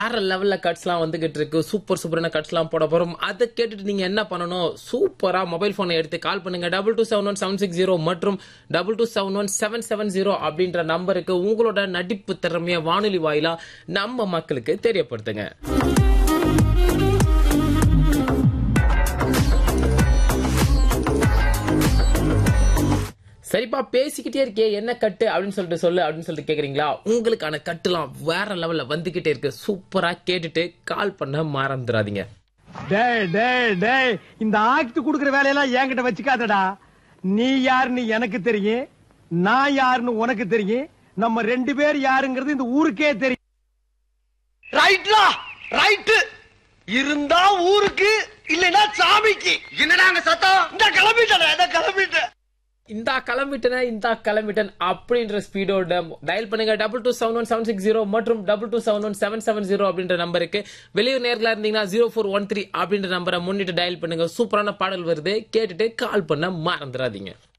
வேற லெவல்ல கட்ஸ்லாம் வந்துகிட்டு இருக்கு சூப்பர் சூப்பரான கட்ஸ்லாம் போட போறோம் அதை கேட்டுட்டு நீங்க என்ன பண்ணணும் சூப்பரா மொபைல் போனை எடுத்து கால் பண்ணுங்க double two seven one seven six zero மற்றும் double two seven one seven seven zero அப்படின்ற நம்பருக்கு உங்களோட நடிப்பு திறமைய வானொலி வாயிலா நம்ம மக்களுக்கு தெரியப்படுத்துங்க சரிப்பா பேசிக்கிட்டே இருக்கே என்ன கட்டு அப்படின்னு சொல்லிட்டு சொல்லு அப்படின்னு சொல்லிட்டு கேக்குறீங்களா உங்களுக்கான கட்டுலாம் வேற லெவல்ல வந்துகிட்டே இருக்கு சூப்பரா கேட்டுட்டு கால் பண்ண மறந்துடாதீங்க டேய் டேய் டேய் இந்த ஆக்ட் குடுக்குற வேலையெல்லாம் என்கிட்ட வச்சுக்காதடா நீ யாருன்னு எனக்கு தெரியும் நான் யாருன்னு உனக்கு தெரியும் நம்ம ரெண்டு பேர் யாருங்கிறது இந்த ஊருக்கே தெரியும் ரைட்லா ரைட்டு இருந்தா ஊருக்கு இல்லைன்னா சாமிக்கு என்னடா அங்க சத்தம் இந்த கிளம்பிட்டேன் இந்த கிளம்பிட்டேன் இந்த கிளம்பிட்டேன் இந்த கிளம்பிட்டேன் அப்படின்ற ஸ்பீடோட டயல் பண்ணுங்க double two seven one seven six zero மற்றும் double two seven one seven seven zero அப்படின்ற நம்பருக்கு வெளியூர் நேர்களா இருந்தீங்கன்னா ஜீரோ ஃபோர் ஒன் த்ரீ அப்படின்ற நம்பரை முன்னிட்டு டயல் பண்ணுங்க சூப்பரான பாடல் வருது கேட்டுட்டு கால் பண்ண மறந்துடாதீங்க